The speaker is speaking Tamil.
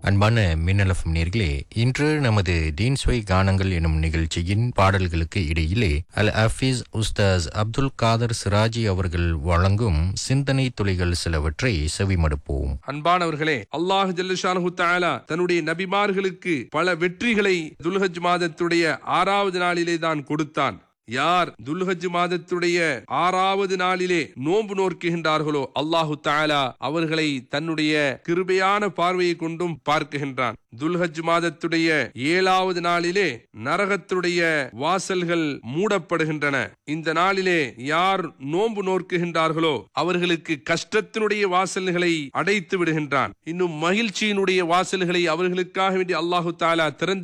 அன்பான மின்னலஃபம் நேர்களே இன்று நமது டீன்ஸ்வை கானங்கள் எனும் நிகழ்ச்சியின் பாடல்களுக்கு இடையிலே அல் ஹஃபீஸ் உஸ்தாஸ் அப்துல் காதர் சிராஜி அவர்கள் வழங்கும் சிந்தனை துளிகள் சிலவற்றை செவிமடுப்போம் அன்பானவர்களே அல்லாஹ் ஜல்லஷானு தஆலா தன்னுடைய நபிமார்களுக்கு பல வெற்றிகளை துல்ஹஜ் மாதத்துடைய ஆறாவது நாளிலே தான் கொடுத்தான் யார் துல்ஹஜ் மாதத்துடைய ஆறாவது நாளிலே நோன்பு நோக்குகின்றார்களோ அல்லாஹு தாலா அவர்களை தன்னுடைய கிருபையான பார்வையை கொண்டும் பார்க்குகின்றான் துல்ஹஜ் மாதத்துடைய ஏழாவது நாளிலே நரகத்துடைய வாசல்கள் மூடப்படுகின்றன இந்த நாளிலே யார் நோன்பு நோக்குகின்றார்களோ அவர்களுக்கு கஷ்டத்தினுடைய வாசல்களை அடைத்து விடுகின்றான் இன்னும் மகிழ்ச்சியினுடைய வாசல்களை அவர்களுக்காக வேண்டி அல்லாஹு தாலா திறந்து